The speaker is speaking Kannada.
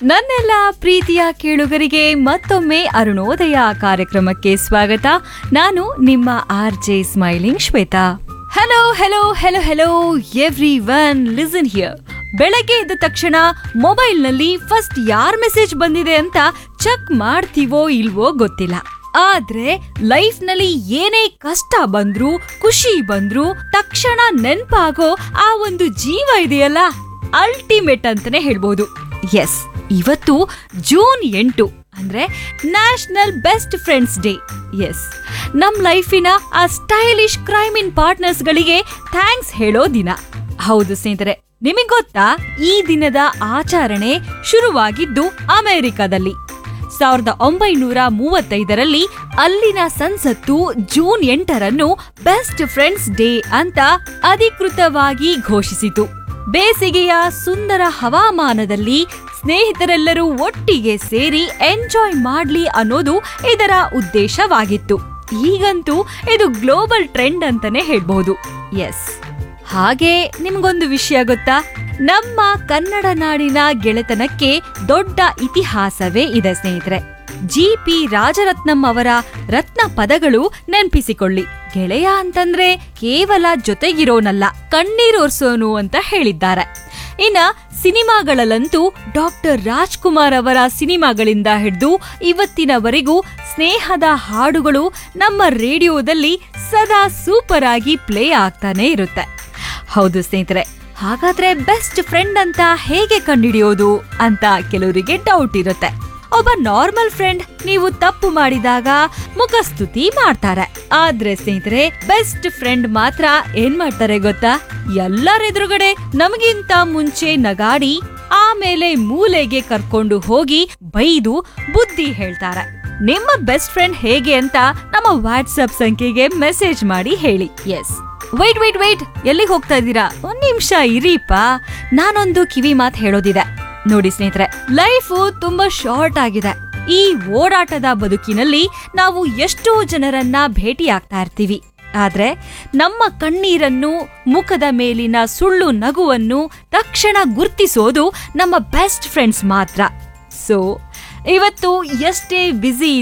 ನನ್ನೆಲ್ಲ ಪ್ರೀತಿಯ ಕೇಳುಗರಿಗೆ ಮತ್ತೊಮ್ಮೆ ಅರುಣೋದಯ ಕಾರ್ಯಕ್ರಮಕ್ಕೆ ಸ್ವಾಗತ ನಾನು ನಿಮ್ಮ R J smiling Shweta hello hello hello hello everyone listen here ಬೆಳಗ್ಗೆ ಎದ್ದ ತಕ್ಷಣ ಮೊಬೈಲ್ನಲ್ಲಿ ಫಸ್ಟ್ ಯಾರ್ ಮೆಸೇಜ್ ಬಂದಿದೆ ಅಂತ ಚೆಕ್ ಮಾಡ್ತೀವೋ ಇಲ್ವೋ ಗೊತ್ತಿಲ್ಲ ಆದ್ರೆ ಲೈಫ್ನಲ್ಲಿ ಏನೇ ಕಷ್ಟ ಬಂದ್ರು ಖುಷಿ ಬಂದ್ರು ತಕ್ಷಣ ನೆನ್ಪಾಗೋ ಆ ಒಂದು ಜೀವ ಇದೆಯಲ್ಲ ಅಲ್ಟಿಮೇಟ್ ಅಂತಾನೆ ಹೇಳ್ಬೋದು ಎಸ್ ಇವತ್ತು ಜೂನ್ ಎಂಟು ಅಂದ್ರೆ national best friends day yes ನಮ್ ಲೈಫಿನ ಆ ಸ್ಟೈಲಿಶ್ ಕ್ರೈಮ್ ಇನ್ ಪಾರ್ಟ್ನರ್ಸ್ ಗಳಿಗೆ ಥ್ಯಾಂಕ್ಸ್ ಹೇಳೋ ದಿನ ಹೌದು ಸ್ನೇಹಿತರೆ ನಿಮಗ್ ಗೊತ್ತಾ ಈ ದಿನದ ಆಚರಣೆ ಶುರುವಾಗಿದ್ದು ಅಮೆರಿಕದಲ್ಲಿ ಸಾವಿರದ ಒಂಬೈನೂರ ಮೂವತ್ತೈದರಲ್ಲಿ ಅಲ್ಲಿನ ಸಂಸತ್ತು ಜೂನ್ ಎಂಟರನ್ನು ಬೆಸ್ಟ್ ಫ್ರೆಂಡ್ಸ್ ಡೇ ಅಂತ ಅಧಿಕೃತವಾಗಿ ಘೋಷಿಸಿತು ಬೇಸಿಗೆಯ ಸುಂದರ ಹವಾಮಾನದಲ್ಲಿ ಸ್ನೇಹಿತರೆಲ್ಲರೂ ಒಟ್ಟಿಗೆ ಸೇರಿ ಎಂಜಾಯ್ ಮಾಡ್ಲಿ ಅನ್ನೋದು ಇದರ ಉದ್ದೇಶವಾಗಿತ್ತು ಈಗಂತೂ ಇದು ಗ್ಲೋಬಲ್ ಟ್ರೆಂಡ್ ಅಂತಾನೆ ಹೇಳ್ಬಹುದು ಎಸ್ ಹಾಗೆ ನಿಮ್ಗೊಂದು ವಿಷಯ ಗೊತ್ತಾ ನಮ್ಮ ಕನ್ನಡ ನಾಡಿನ ಗೆಳೆತನಕ್ಕೆ ದೊಡ್ಡ ಇತಿಹಾಸವೇ ಇದೆ ಸ್ನೇಹಿತರೆ ಜಿ ಪಿ ರಾಜರತ್ನಂ ಅವರ ರತ್ನ ಪದಗಳು ನೆನ್ಪಿಸಿಕೊಳ್ಳಿ ಗೆಳೆಯ ಅಂತಂದ್ರೆ ಕೇವಲ ಜೊತೆಗಿರೋನಲ್ಲ ಕಣ್ಣೀರೋರ್ಸೋನು ಅಂತ ಹೇಳಿದ್ದಾರೆ ಇನ್ನ ಸಿನಿಮಾಗಳಲ್ಲಂತೂ ಡಾಕ್ಟರ್ ರಾಜ್ಕುಮಾರ್ ಅವರ ಸಿನಿಮಾಗಳಿಂದ ಹಿಡಿದು ಇವತ್ತಿನವರೆಗೂ ಸ್ನೇಹದ ಹಾಡುಗಳು ನಮ್ಮ ರೇಡಿಯೋದಲ್ಲಿ ಸದಾ ಸೂಪರ್ ಆಗಿ ಪ್ಲೇ ಆಗ್ತಾನೆ ಇರುತ್ತೆ ಹೌದು ಸ್ನೇಹಿತರೆ ಹಾಗಾದ್ರೆ ಬೆಸ್ಟ್ ಫ್ರೆಂಡ್ ಅಂತ ಹೇಗೆ ಕಂಡುಹಿಡಿಯೋದು ಅಂತ ಕೆಲವರಿಗೆ ಡೌಟ್ ಇರುತ್ತೆ ಒಬ್ಬ ನಾರ್ಮಲ್ ಫ್ರೆಂಡ್ ನೀವು ತಪ್ಪು ಮಾಡಿದಾಗ ಮುಖಸ್ತುತಿ ಮಾಡ್ತಾರೆ ಆದ್ರೆ ಸ್ನೇಹಿತರೆ ಬೆಸ್ಟ್ ಫ್ರೆಂಡ್ ಮಾತ್ರ ಏನ್ ಮಾಡ್ತಾರೆ ಗೊತ್ತಾ ಎಲ್ಲರೆದುರುಗಡೆ ನಮಗಿಂತ ಮುಂಚೆ ನಗಾಡಿ ಆಮೇಲೆ ಮೂಲೆಗೆ ಕರ್ಕೊಂಡು ಹೋಗಿ ಬೈದು ಬುದ್ಧಿ ಹೇಳ್ತಾರೆ ನಿಮ್ಮ ಬೆಸ್ಟ್ ಫ್ರೆಂಡ್ ಹೇಗೆ ಅಂತ ನಮ್ಮ ವಾಟ್ಸಪ್ ಸಂಖ್ಯೆಗೆ ಮೆಸೇಜ್ ಮಾಡಿ ಹೇಳಿ ಎಸ್ ವೈಟ್ ವೈಟ್ ವೈಟ್ ಎಲ್ಲಿಗೆ ಹೋಗ್ತಾ ಇದ್ದೀರಾ ಒಂದ್ ನಿಮಿಷ ಇರೀಪ ನಾನೊಂದು ಕಿವಿ ಮಾತು ಹೇಳೋದಿದೆ ನೋಡಿ ಸ್ನೇಹಿತರೆ ಲೈಫು ತುಂಬಾ ಶಾರ್ಟ್ ಆಗಿದೆ ಈ ಓಡಾಟದ ಬದುಕಿನಲ್ಲಿ ನಾವು ಎಷ್ಟೋ ಜನರನ್ನ ಭೇಟಿ ಆಗ್ತಾ ಇರ್ತೀವಿ ಆದ್ರೆ ನಮ್ಮ ಕಣ್ಣೀರನ್ನು ಮುಖದ ಮೇಲಿನ ಸುಳ್ಳು ನಗುವನ್ನು ತಕ್ಷಣ ಗುರ್ತಿಸೋದು ನಮ್ಮ ಬೆಸ್ಟ್ ಫ್ರೆಂಡ್ಸ್ ಮಾತ್ರ ಸೊ ಇವತ್ತು ಎಷ್ಟೇ ಬ್ಯುಸಿ